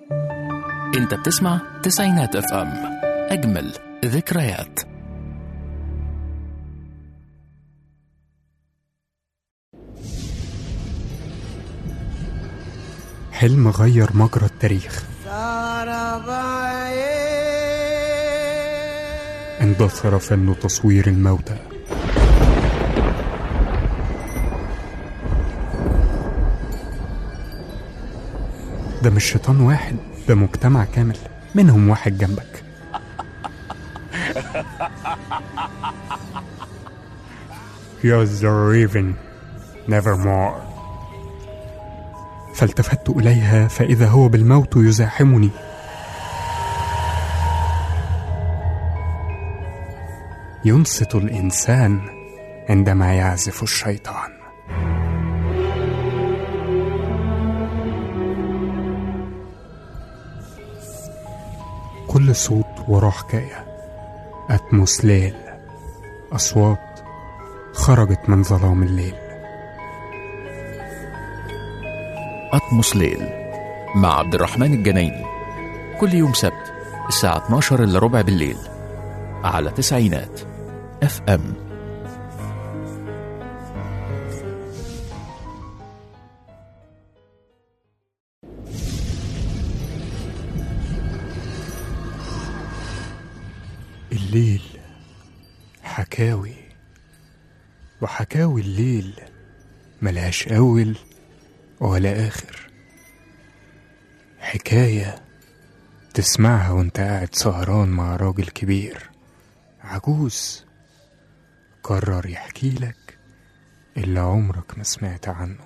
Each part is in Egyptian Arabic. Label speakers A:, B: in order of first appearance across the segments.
A: انت بتسمع تسعينات اف ام اجمل ذكريات
B: حلم غير مجرى التاريخ اندثر فن تصوير الموتى ده مش شيطان واحد ده مجتمع كامل منهم واحد جنبك You're the raven nevermore فالتفت إليها فإذا هو بالموت يزاحمني ينصت الإنسان عندما يعزف الشيطان كل صوت وراه حكاية أتموس ليل أصوات خرجت من ظلام الليل
A: أطمس ليل مع عبد الرحمن الجنايني كل يوم سبت الساعة 12 إلا ربع بالليل على تسعينات اف ام
B: الليل حكاوي وحكاوي الليل ملهاش أول ولا آخر حكاية تسمعها وانت قاعد سهران مع راجل كبير عجوز قرر يحكي لك اللي عمرك ما سمعت عنه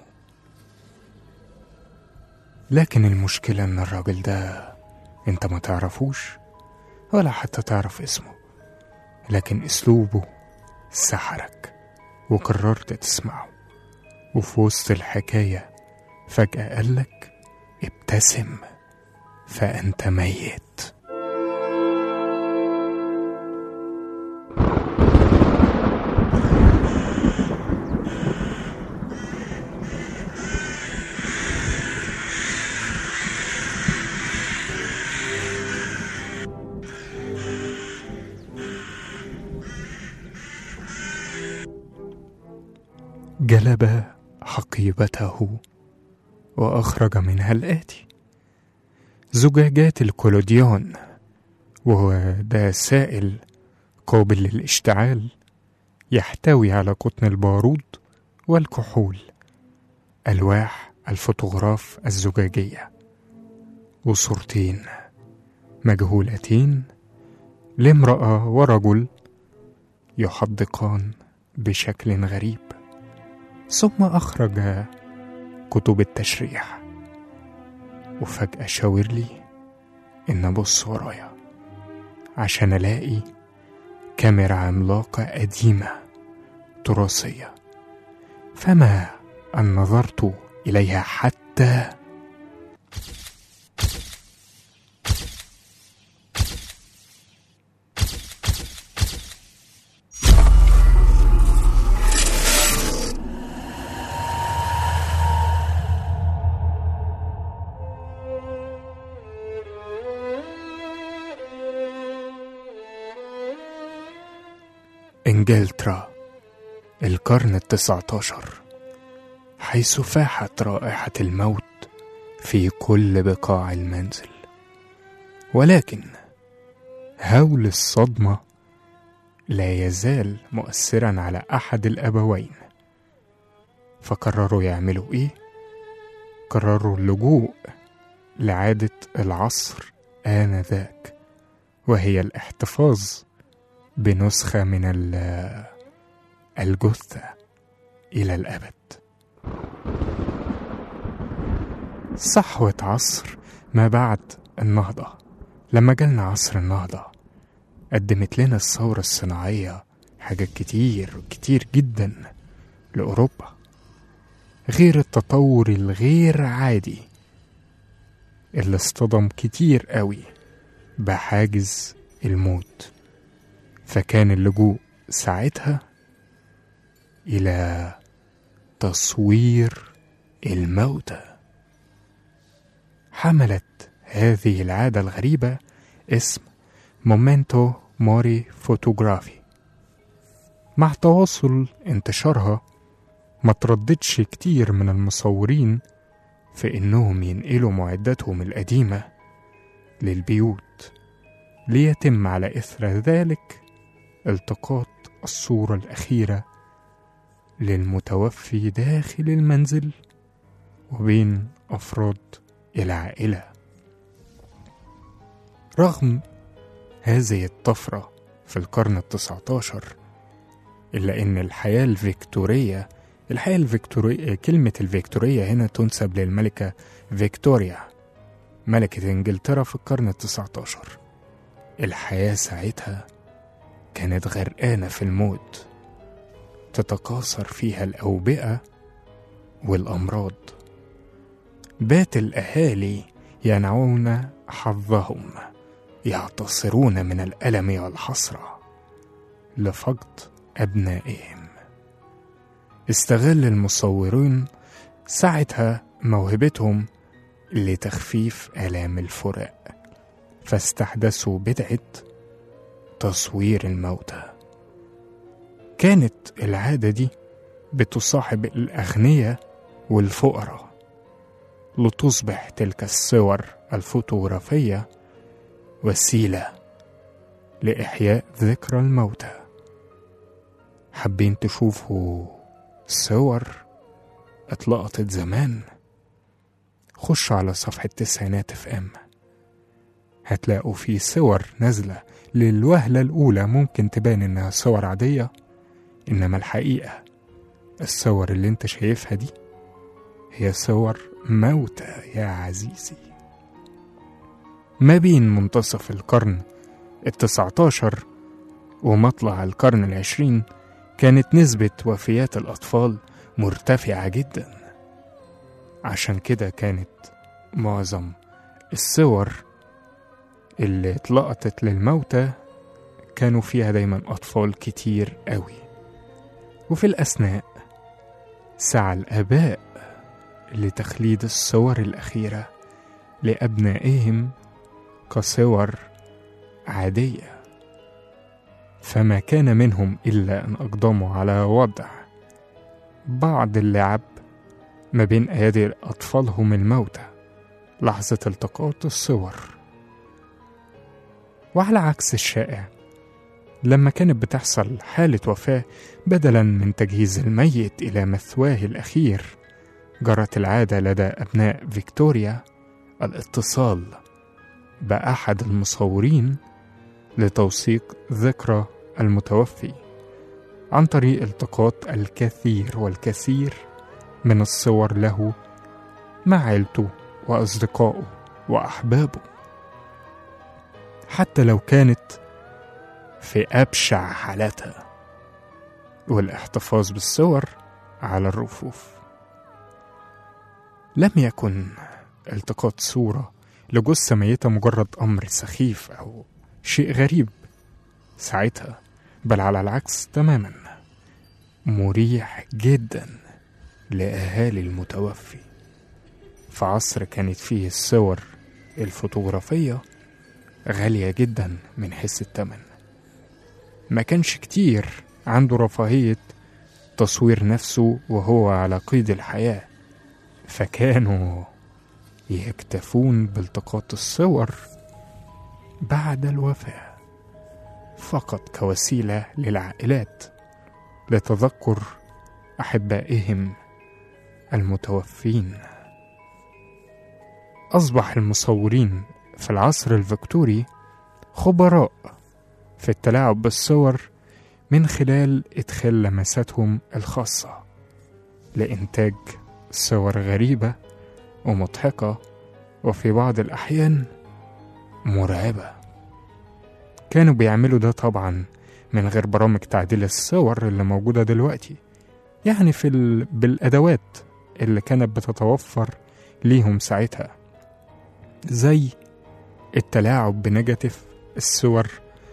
B: لكن المشكلة ان الراجل ده انت ما تعرفوش ولا حتى تعرف اسمه لكن اسلوبه سحرك وقررت تسمعه وفي وسط الحكاية فجأة قالك ابتسم فأنت ميت جلب حقيبته وأخرج منها الآتي زجاجات الكولوديون وهو ده سائل قابل للاشتعال يحتوي على قطن البارود والكحول ألواح الفوتوغراف الزجاجية وصورتين مجهولتين لامرأة ورجل يحدقان بشكل غريب ثم أخرج كتب التشريح وفجأة شاور لي إن أبص ورايا عشان ألاقي كاميرا عملاقة قديمة تراثية فما أن نظرت إليها حتى إنجلترا القرن التسعة عشر حيث فاحت رائحة الموت في كل بقاع المنزل ولكن هول الصدمة لا يزال مؤثرا على أحد الأبوين فقرروا يعملوا إيه؟ قرروا اللجوء لعادة العصر آنذاك وهي الاحتفاظ بنسخة من ال- الجثة إلى الأبد صحوة عصر ما بعد النهضة لما جالنا عصر النهضة قدمت لنا الثورة الصناعية حاجات كتير كتير جدا لأوروبا غير التطور الغير عادي اللي اصطدم كتير قوي بحاجز الموت فكان اللجوء ساعتها إلى تصوير الموتى حملت هذه العادة الغريبة اسم مومنتو موري فوتوغرافي مع تواصل انتشارها ما ترددش كتير من المصورين في إنهم ينقلوا معداتهم القديمة للبيوت ليتم على إثر ذلك التقاط الصورة الأخيرة للمتوفي داخل المنزل وبين أفراد العائلة رغم هذه الطفرة في القرن التسعة عشر إلا إن الحياة الفيكتورية الحياة الفيكتورية كلمة الفيكتورية هنا تنسب للملكة فيكتوريا ملكة إنجلترا في القرن التسعة عشر الحياة ساعتها كانت غرقانة في الموت تتكاثر فيها الأوبئة والأمراض بات الأهالي ينعون حظهم يعتصرون من الألم والحسرة لفقد أبنائهم استغل المصورون ساعتها موهبتهم لتخفيف آلام الفراق فاستحدثوا بدعة تصوير الموتى كانت العادة دي بتصاحب الأغنياء والفقراء لتصبح تلك الصور الفوتوغرافية وسيلة لإحياء ذكرى الموتى حابين تشوفوا صور اتلقطت زمان خش على صفحة تسعينات اف ام هتلاقوا في صور نازلة للوهلة الأولى ممكن تبان إنها صور عادية إنما الحقيقة الصور اللي انت شايفها دي هي صور موتى يا عزيزي ما بين منتصف القرن التسعة عشر ومطلع القرن العشرين كانت نسبة وفيات الأطفال مرتفعة جدا عشان كده كانت معظم الصور اللي اتلقطت للموتى كانوا فيها دايما أطفال كتير قوي وفي الأثناء سعى الآباء لتخليد الصور الأخيرة لأبنائهم كصور عادية فما كان منهم إلا أن أقدموا على وضع بعض اللعب ما بين أيادي أطفالهم الموتى لحظة التقاط الصور وعلى عكس الشائع لما كانت بتحصل حالة وفاة بدلا من تجهيز الميت إلى مثواه الأخير جرت العادة لدى أبناء فيكتوريا الاتصال بأحد المصورين لتوثيق ذكرى المتوفي عن طريق التقاط الكثير والكثير من الصور له مع عيلته وأصدقائه وأحبابه حتى لو كانت في أبشع حالاتها والاحتفاظ بالصور على الرفوف لم يكن التقاط صورة لجثة ميتة مجرد أمر سخيف أو شيء غريب ساعتها بل على العكس تماما مريح جدا لأهالي المتوفي في عصر كانت فيه الصور الفوتوغرافية غالية جدا من حيث التمن ما كانش كتير عنده رفاهية تصوير نفسه وهو على قيد الحياة فكانوا يكتفون بالتقاط الصور بعد الوفاة فقط كوسيلة للعائلات لتذكر أحبائهم المتوفين أصبح المصورين في العصر الفيكتوري خبراء في التلاعب بالصور من خلال إدخال لمساتهم الخاصة لإنتاج صور غريبة ومضحكة وفي بعض الأحيان مرعبة كانوا بيعملوا ده طبعا من غير برامج تعديل الصور اللي موجودة دلوقتي يعني في ال... بالأدوات اللي كانت بتتوفر ليهم ساعتها زي التلاعب بنيجاتيف الصور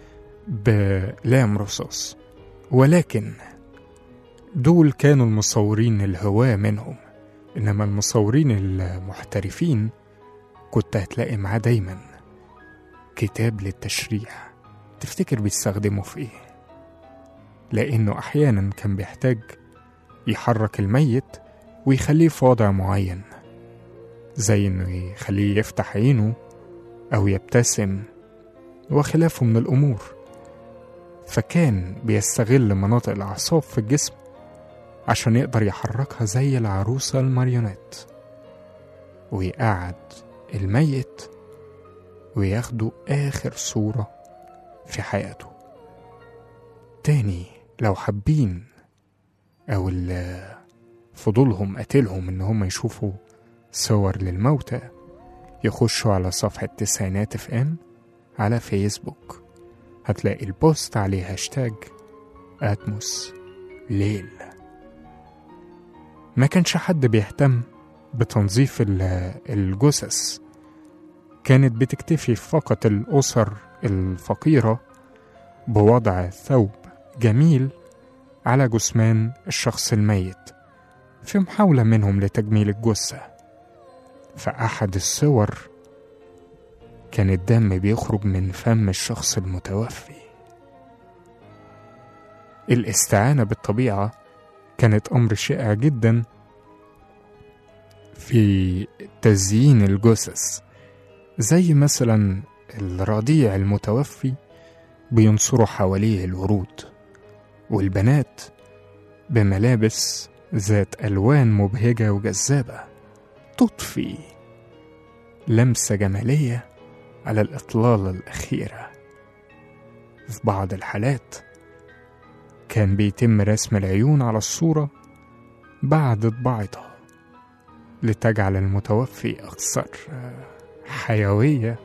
B: بلام رصاص ولكن دول كانوا المصورين الهواة منهم إنما المصورين المحترفين كنت هتلاقي معاه دايما كتاب للتشريح تفتكر بيستخدمه في ايه لانه احيانا كان بيحتاج يحرك الميت ويخليه في وضع معين زي انه يخليه يفتح عينه او يبتسم وخلافه من الامور فكان بيستغل مناطق الاعصاب في الجسم عشان يقدر يحركها زي العروسة الماريونيت ويقعد الميت وياخده آخر صورة في حياته تاني لو حابين أو اللي فضولهم قتلهم إن هم يشوفوا صور للموتى يخشوا على صفحة تسعينات اف ام على فيسبوك هتلاقي البوست عليه هاشتاج أتموس ليل ما كانش حد بيهتم بتنظيف ال- الجثث كانت بتكتفي فقط الأسر الفقيرة بوضع ثوب جميل على جثمان الشخص الميت في محاولة منهم لتجميل الجثة فأحد الصور كان الدم بيخرج من فم الشخص المتوفي الاستعانة بالطبيعة كانت أمر شائع جدا في تزيين الجثث زي مثلا الرضيع المتوفي بينصروا حواليه الورود والبنات بملابس ذات ألوان مبهجة وجذابة تضفي لمسة جمالية على الإطلالة الأخيرة في بعض الحالات كان بيتم رسم العيون على الصورة بعد طباعتها لتجعل المتوفي أكثر حيوية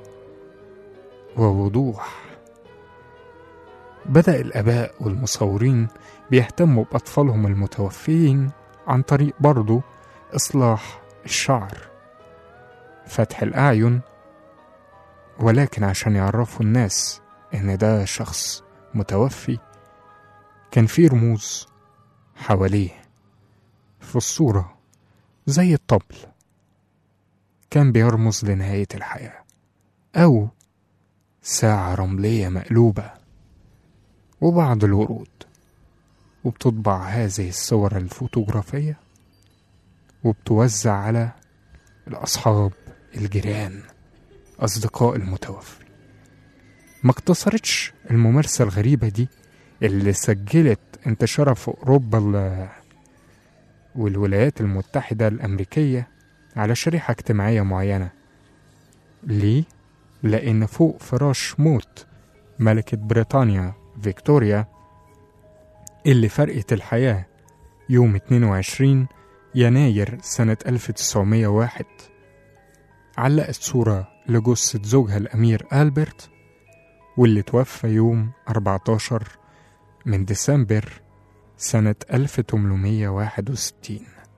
B: ووضوح بدأ الآباء والمصورين بيهتموا بأطفالهم المتوفيين عن طريق برضو إصلاح الشعر فتح الأعين ولكن عشان يعرفوا الناس إن ده شخص متوفي كان في رموز حواليه في الصورة زي الطبل كان بيرمز لنهاية الحياة أو ساعة رملية مقلوبة وبعض الورود وبتطبع هذه الصور الفوتوغرافية وبتوزع على الأصحاب الجيران أصدقاء المتوفي ما اقتصرتش الممارسة الغريبة دي اللي سجلت انتشارها في أوروبا ال- والولايات المتحدة الأمريكية على شريحة اجتماعية معينة ليه؟ لأن فوق فراش موت ملكة بريطانيا فيكتوريا اللي فرقت الحياة يوم 22 يناير سنة 1901 علقت صورة لجثة زوجها الأمير ألبرت واللي توفى يوم 14 من ديسمبر سنة 1861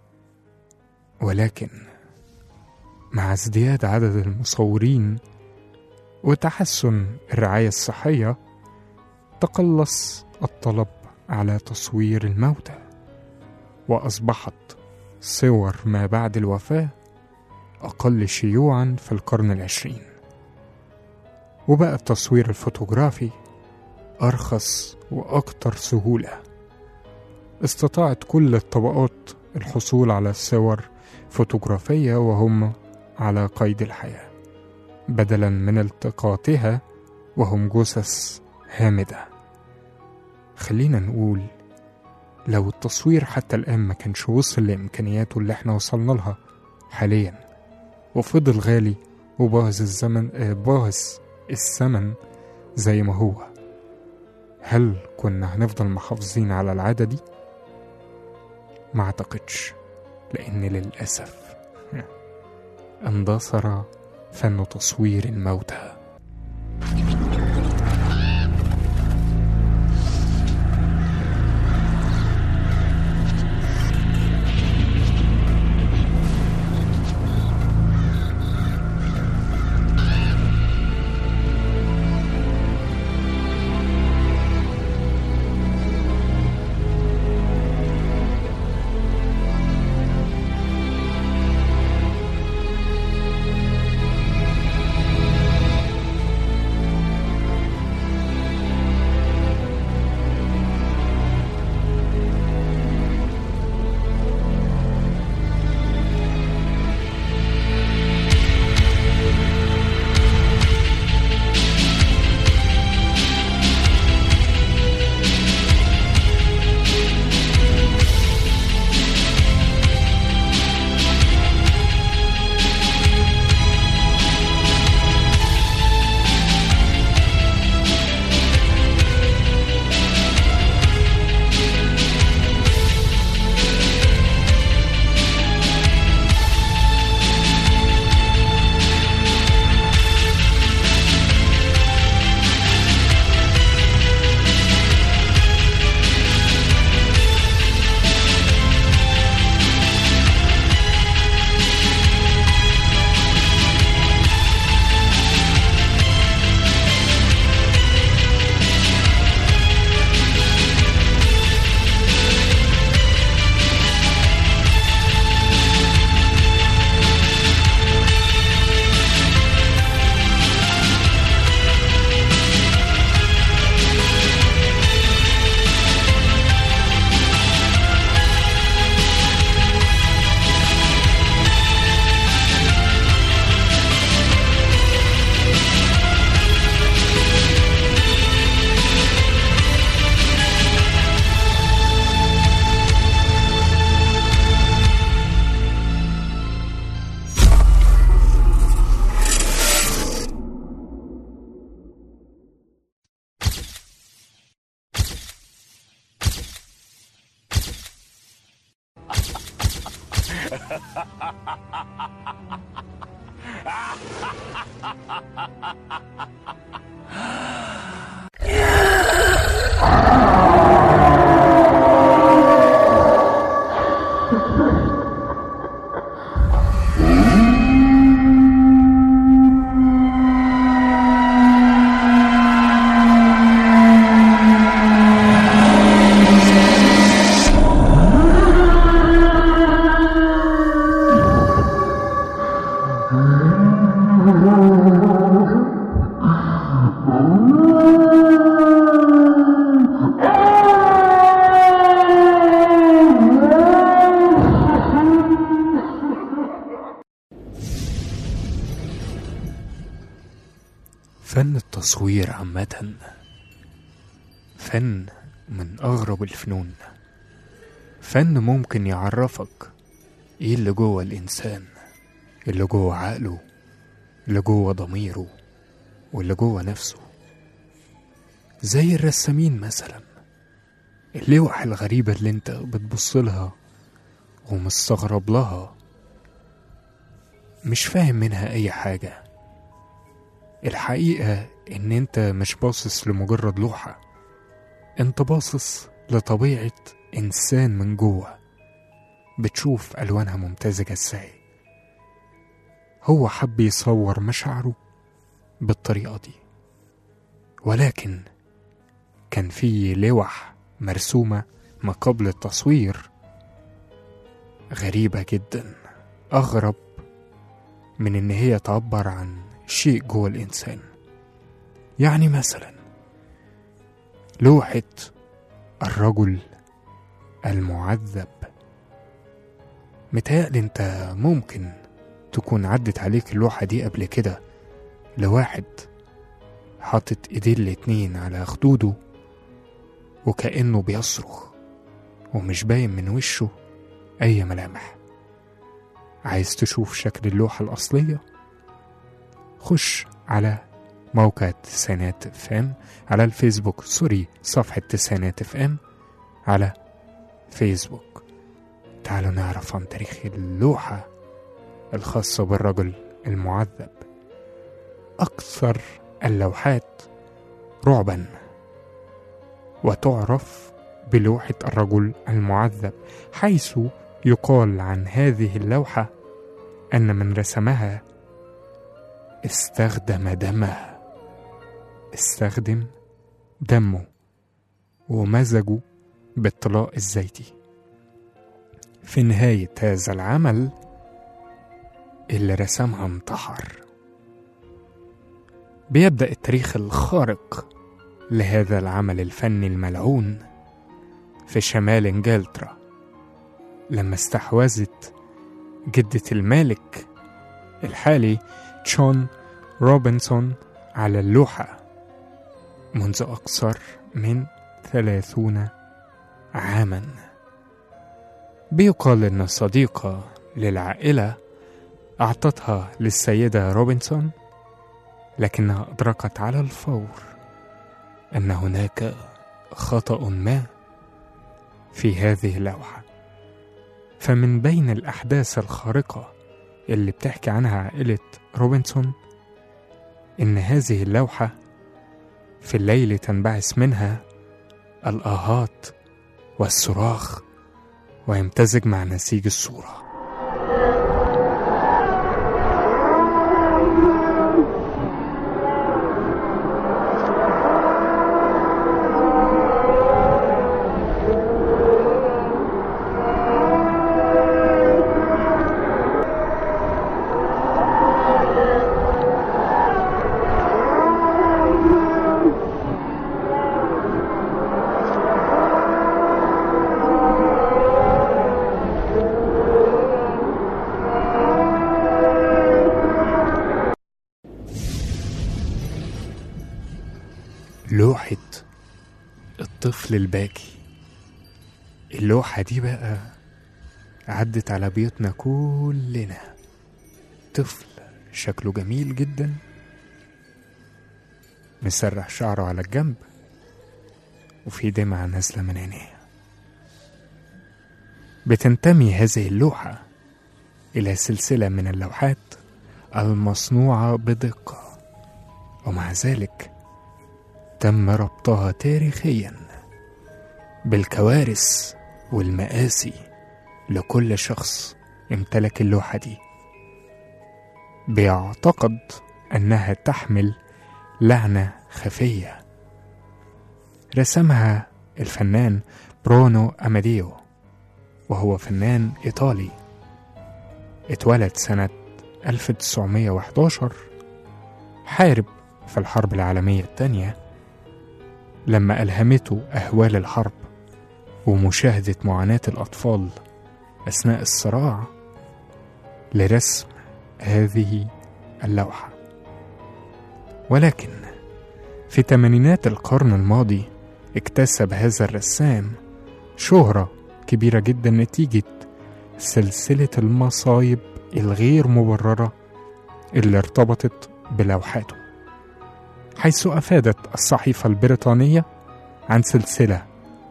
B: ولكن مع ازدياد عدد المصورين وتحسن الرعاية الصحية تقلص الطلب على تصوير الموتى وأصبحت صور ما بعد الوفاة أقل شيوعا في القرن العشرين وبقى التصوير الفوتوغرافي أرخص وأكثر سهولة استطاعت كل الطبقات الحصول على صور فوتوغرافية وهم على قيد الحياة بدلا من التقاطها وهم جثث هامدة خلينا نقول لو التصوير حتى الآن ما كانش وصل لإمكانياته اللي احنا وصلنا لها حاليا وفضل غالي وباهظ الزمن آه، باهظ الثمن زي ما هو هل كنا هنفضل محافظين على العادة دي؟ ما اعتقدش لأن للأسف اندثر فن تصوير الموتى فن التصوير عامة فن من أغرب الفنون فن ممكن يعرفك إيه اللي جوه الإنسان اللي جوه عقله اللي جوه ضميره واللي جوه نفسه زي الرسامين مثلا اللوح الغريبة اللي انت بتبص لها ومستغرب لها مش فاهم منها أي حاجة الحقيقة إن أنت مش باصص لمجرد لوحة أنت باصص لطبيعة إنسان من جوه بتشوف ألوانها ممتزجة إزاي هو حب يصور مشاعره بالطريقة دي ولكن كان في لوح مرسومة ما قبل التصوير غريبة جدا أغرب من إن هي تعبر عن شيء جوه الإنسان يعني مثلا لوحة الرجل المعذب متهيألي انت ممكن تكون عدت عليك اللوحة دي قبل كده لواحد حاطط ايديه الاتنين على خدوده وكأنه بيصرخ ومش باين من وشه أي ملامح عايز تشوف شكل اللوحة الأصلية؟ خش على موقع تسعينات اف ام على الفيسبوك سوري صفحة تسعينات اف ام على فيسبوك تعالوا نعرف عن تاريخ اللوحة الخاصة بالرجل المعذب أكثر اللوحات رعبا وتعرف بلوحة الرجل المعذب حيث يقال عن هذه اللوحة أن من رسمها استخدم دمه استخدم دمه ومزجه بالطلاء الزيتي في نهاية هذا العمل اللي رسمها انتحر بيبدأ التاريخ الخارق لهذا العمل الفني الملعون في شمال انجلترا لما استحوذت جدة المالك الحالي جون روبنسون على اللوحة منذ أكثر من ثلاثون عاما بيقال إن صديقة للعائلة أعطتها للسيدة روبنسون لكنها أدركت على الفور أن هناك خطأ ما في هذه اللوحة فمن بين الأحداث الخارقة اللي بتحكي عنها عائلة روبنسون إن هذه اللوحة في الليل تنبعث منها الآهات والصراخ ويمتزج مع نسيج الصورة لوحة الطفل الباكي اللوحة دي بقى عدت على بيوتنا كلنا طفل شكله جميل جدا مسرح شعره على الجنب وفي دمعة نازلة من عينيه بتنتمي هذه اللوحة إلى سلسلة من اللوحات المصنوعة بدقة ومع ذلك تم ربطها تاريخيا بالكوارث والمآسي لكل شخص امتلك اللوحة دي بيعتقد أنها تحمل لعنة خفية رسمها الفنان برونو أماديو وهو فنان إيطالي اتولد سنة 1911 حارب في الحرب العالمية الثانية لما ألهمته أهوال الحرب ومشاهدة معاناة الأطفال أثناء الصراع لرسم هذه اللوحة ولكن في تمانينات القرن الماضي اكتسب هذا الرسام شهرة كبيرة جدا نتيجة سلسلة المصايب الغير مبررة اللي ارتبطت بلوحاته حيث أفادت الصحيفة البريطانية عن سلسلة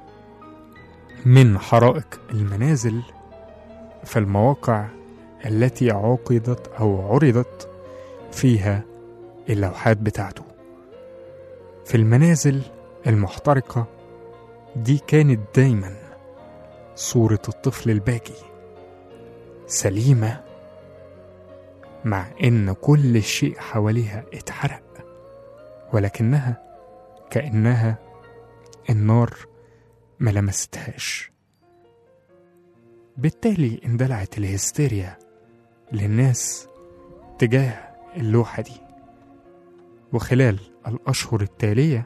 B: من حرائق المنازل في المواقع التي عقدت أو عرضت فيها اللوحات بتاعته في المنازل المحترقة دي كانت دايما صورة الطفل الباكي سليمة مع إن كل شيء حواليها اتحرق ولكنها كأنها النار ما لمستهاش بالتالي اندلعت الهستيريا للناس تجاه اللوحة دي وخلال الأشهر التالية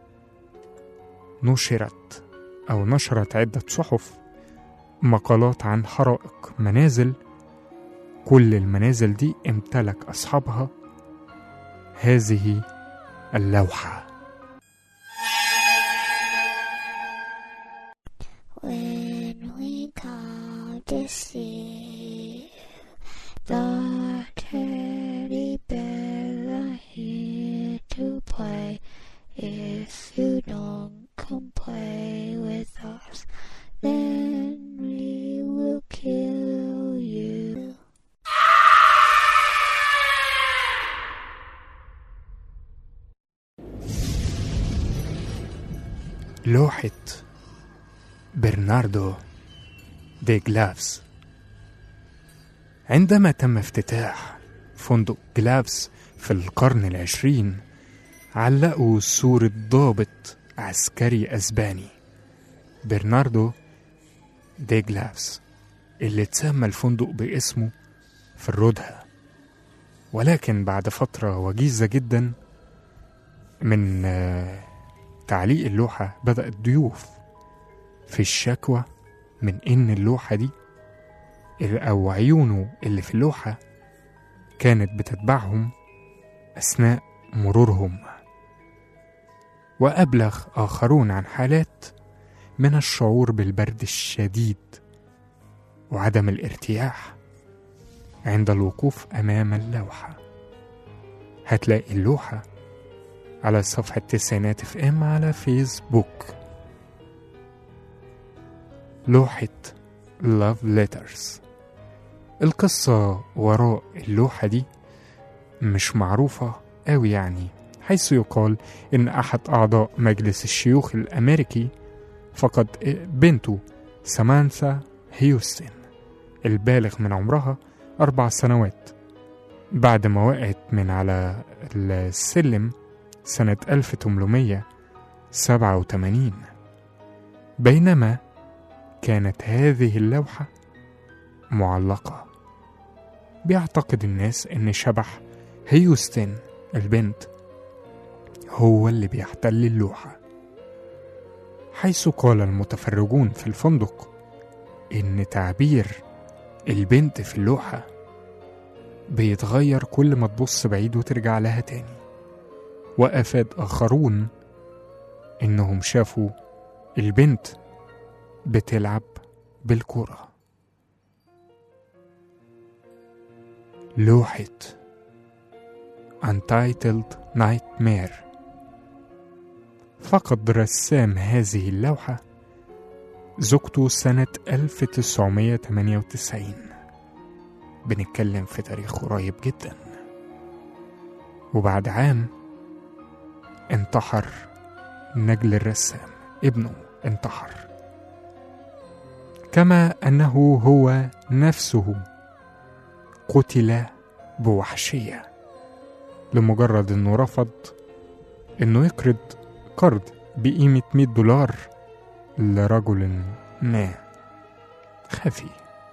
B: نشرت أو نشرت عدة صحف مقالات عن حرائق منازل كل المنازل دي امتلك أصحابها هذه اللوحة
C: When we come to see the teddy bears are here to play. If you don't come play with us, then we will kill you.
B: لوحة برناردو دي جلافز عندما تم افتتاح فندق جلافز في القرن العشرين علقوا صورة ضابط عسكري أسباني برناردو دي جلافز اللي اتسمى الفندق باسمه في الردهة ولكن بعد فترة وجيزة جدا من آه، تعليق اللوحة بدأ الضيوف في الشكوى من إن اللوحة دي أو عيونه اللي في اللوحة كانت بتتبعهم أثناء مرورهم وأبلغ آخرون عن حالات من الشعور بالبرد الشديد وعدم الارتياح عند الوقوف أمام اللوحة هتلاقي اللوحة على صفحة تسعينات اف ام على فيسبوك لوحة Love Letters القصة وراء اللوحة دي مش معروفة أوي يعني حيث يقال إن أحد أعضاء مجلس الشيوخ الأمريكي فقد بنته سامانثا هيوستن البالغ من عمرها أربع سنوات بعد ما وقعت من على السلم سنة 1887 بينما كانت هذه اللوحة معلقة بيعتقد الناس إن شبح هيوستن البنت هو اللي بيحتل اللوحة حيث قال المتفرجون في الفندق إن تعبير البنت في اللوحة بيتغير كل ما تبص بعيد وترجع لها تاني وأفاد آخرون إنهم شافوا البنت بتلعب بالكرة لوحة Untitled Nightmare فقد رسام هذه اللوحة زوجته سنة 1998 بنتكلم في تاريخ قريب جدا وبعد عام انتحر نجل الرسام ابنه انتحر كما انه هو نفسه قتل بوحشيه لمجرد انه رفض انه يقرض قرض بقيمه 100 دولار لرجل ما خفي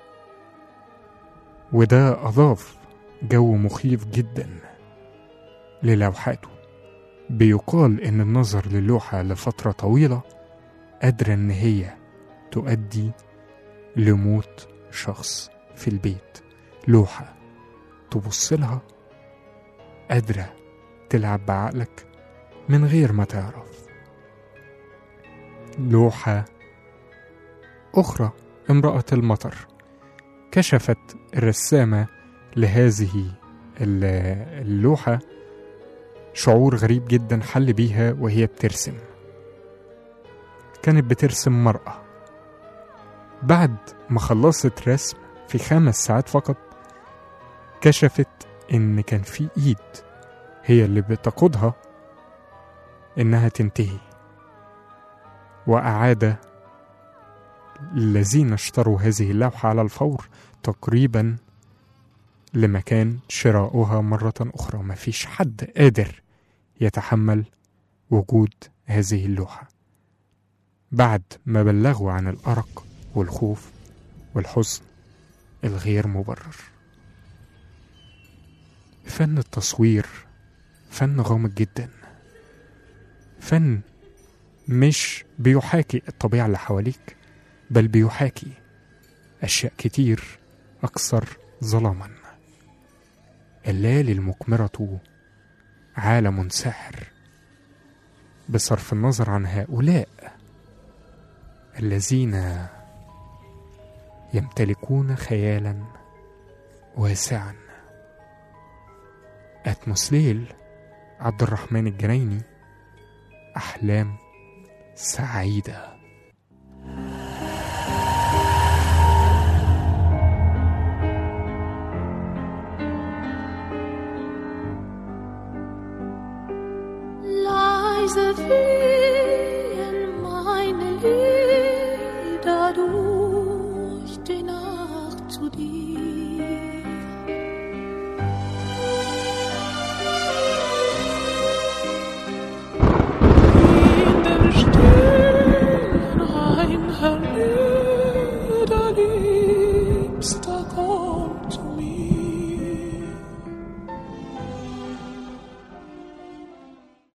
B: وده اضاف جو مخيف جدا للوحاته بيقال ان النظر للوحه لفتره طويله قادره ان هي تؤدي لموت شخص في البيت لوحة تبص لها قادرة تلعب بعقلك من غير ما تعرف لوحة أخرى امرأة المطر كشفت الرسامة لهذه ال- اللوحة شعور غريب جدا حل بيها وهي بترسم كانت بترسم مرأة بعد ما خلصت رسم في خمس ساعات فقط كشفت إن كان في إيد هي اللي بتقودها إنها تنتهي وأعاد الذين اشتروا هذه اللوحة على الفور تقريبا لمكان شراؤها مرة أخرى مفيش حد قادر يتحمل وجود هذه اللوحة بعد ما بلغوا عن الأرق والخوف والحزن الغير مبرر فن التصوير فن غامض جدا فن مش بيحاكي الطبيعة اللي حواليك بل بيحاكي أشياء كتير أكثر ظلما الليالي المقمرة عالم ساحر بصرف النظر عن هؤلاء الذين يمتلكون خيالا واسعا أتموس ليل عبد الرحمن الجنايني أحلام سعيده
C: lies the fear